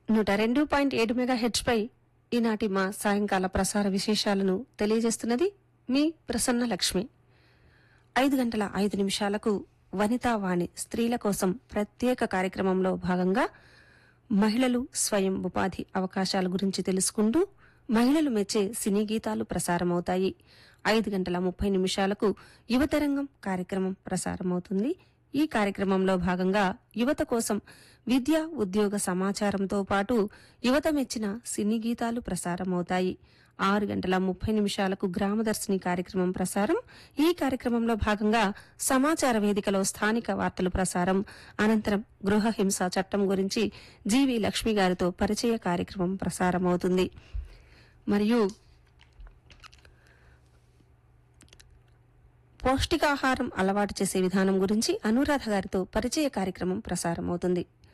నూట రెండు పాయింట్ ఏడు మెగా హెచ్పై ఈనాటి మా సాయంకాల ప్రసార విశేషాలను తెలియజేస్తున్నది మీ ప్రసన్న లక్ష్మి ఐదు గంటల ఐదు నిమిషాలకు వనితా వాణి స్త్రీల కోసం ప్రత్యేక కార్యక్రమంలో భాగంగా మహిళలు స్వయం ఉపాధి అవకాశాల గురించి తెలుసుకుంటూ మహిళలు మెచ్చే సినీ గీతాలు ప్రసారమవుతాయి ఐదు గంటల ముప్పై నిమిషాలకు యువతరంగం కార్యక్రమం ప్రసారమవుతుంది ఈ కార్యక్రమంలో భాగంగా యువత కోసం విద్య ఉద్యోగ సమాచారంతో పాటు యువత మెచ్చిన సినీ గీతాలు ప్రసారమవుతాయి ఆరు గంటల ముప్పై నిమిషాలకు గ్రామదర్శిని కార్యక్రమం ప్రసారం ఈ కార్యక్రమంలో భాగంగా సమాచార వేదికలో స్థానిక వార్తలు ప్రసారం అనంతరం గృహ హింస చట్టం గురించి జీవి లక్ష్మి గారితో పరిచయ కార్యక్రమం ప్రసారమవుతుంది మరియు పౌష్టికాహారం అలవాటు చేసే విధానం గురించి అనురాధ గారితో పరిచయ కార్యక్రమం ప్రసారమవుతుంది